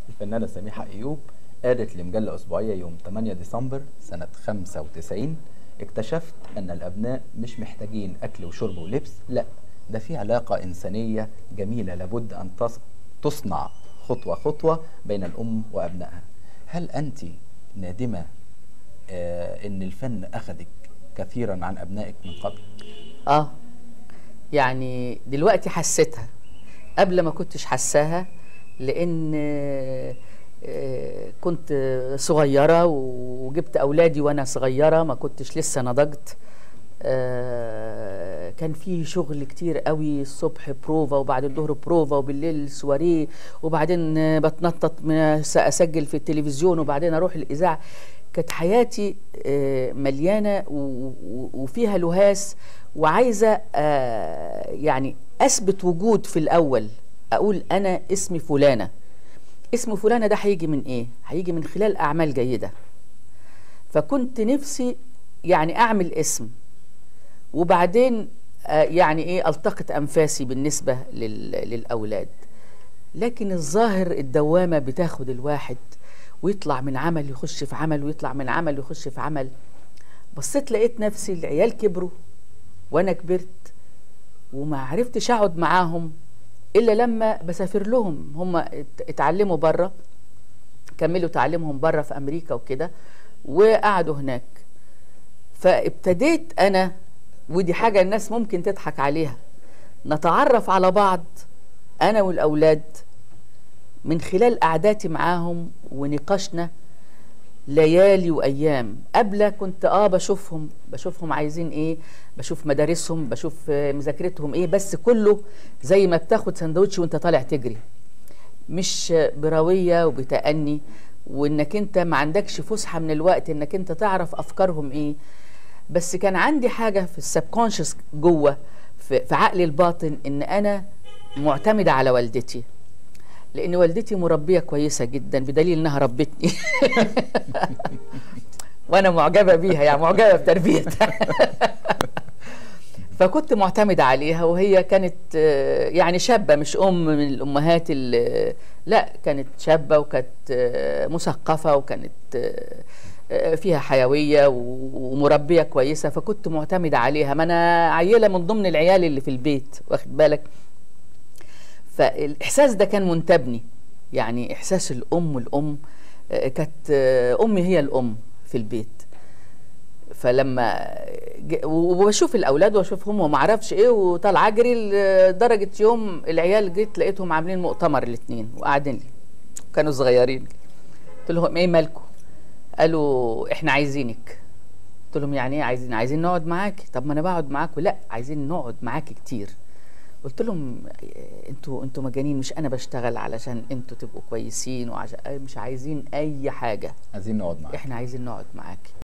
الفنانة سميحة أيوب قالت لمجلة أسبوعية يوم 8 ديسمبر سنة 95 اكتشفت أن الأبناء مش محتاجين أكل وشرب ولبس لا ده في علاقة إنسانية جميلة لابد أن تص- تصنع خطوة خطوة بين الأم وأبنائها هل أنت نادمة آه أن الفن أخذك كثيرا عن أبنائك من قبل؟ اه يعني دلوقتي حسيتها قبل ما كنتش حساها لان آه، آه، كنت صغيره وجبت اولادي وانا صغيره ما كنتش لسه نضجت آه، كان في شغل كتير قوي الصبح بروفا وبعد الظهر بروفا وبالليل سواريه وبعدين آه، بتنطط من- اسجل في التلفزيون وبعدين اروح الاذاعه كانت حياتي آه، مليانه و- و- وفيها لهاس وعايزه آه، يعني اثبت وجود في الاول اقول انا اسمي فلانه اسم فلانه ده هيجي من ايه هيجي من خلال اعمال جيده فكنت نفسي يعني اعمل اسم وبعدين آه، يعني ايه التقط انفاسي بالنسبه لل- للاولاد لكن الظاهر الدوامه بتاخد الواحد ويطلع من عمل يخش في عمل ويطلع من عمل يخش في عمل بصيت لقيت نفسي العيال كبروا وانا كبرت وما عرفتش اقعد معاهم الا لما بسافر لهم هم ات- اتعلموا بره كملوا تعليمهم بره في امريكا وكده وقعدوا هناك فابتديت انا ودي حاجه الناس ممكن تضحك عليها نتعرف على بعض انا والاولاد من خلال قعداتي معاهم ونقاشنا ليالي وايام قبل كنت اه بشوفهم بشوفهم عايزين ايه بشوف مدارسهم بشوف آه، مذاكرتهم ايه بس كله زي ما بتاخد سندوتش وانت طالع تجري مش برويه وبتأني وانك انت ما عندكش فسحه من الوقت انك انت تعرف افكارهم ايه بس كان عندي حاجه في السبكونشس جوه في, في عقلي الباطن ان انا معتمده على والدتي لان والدتي مربيه كويسه جدا بدليل انها ربتني وانا معجبه بيها يعني معجبه بتربيتها فكنت معتمده عليها وهي كانت آه، يعني شابه مش ام من الامهات اللي لا كانت شابه وكانت آه، مثقفه وكانت آه، آه، فيها حيويه و- ومربيه كويسه فكنت معتمده عليها ما انا عيله من ضمن العيال اللي في البيت واخد بالك فالاحساس ده كان منتابني يعني احساس الام والام آه، كانت آه، امي هي الام في البيت فلما ج- وبشوف الاولاد واشوفهم وما اعرفش ايه وطالعه اجري لدرجه يوم العيال جيت لقيتهم عاملين مؤتمر الاثنين وقاعدين لي كانوا صغيرين قلت لهم ايه مالكم قالوا احنا عايزينك قلت لهم يعني ايه عايزين عايزين نقعد معاكي طب ما انا بقعد معاكم لا عايزين نقعد معاكي كتير قلت لهم إيه، انتوا انتوا مجانين مش انا بشتغل علشان انتوا تبقوا كويسين وعشان مش عايزين اي حاجه عايزين نقعد معاك احنا عايزين نقعد معاكي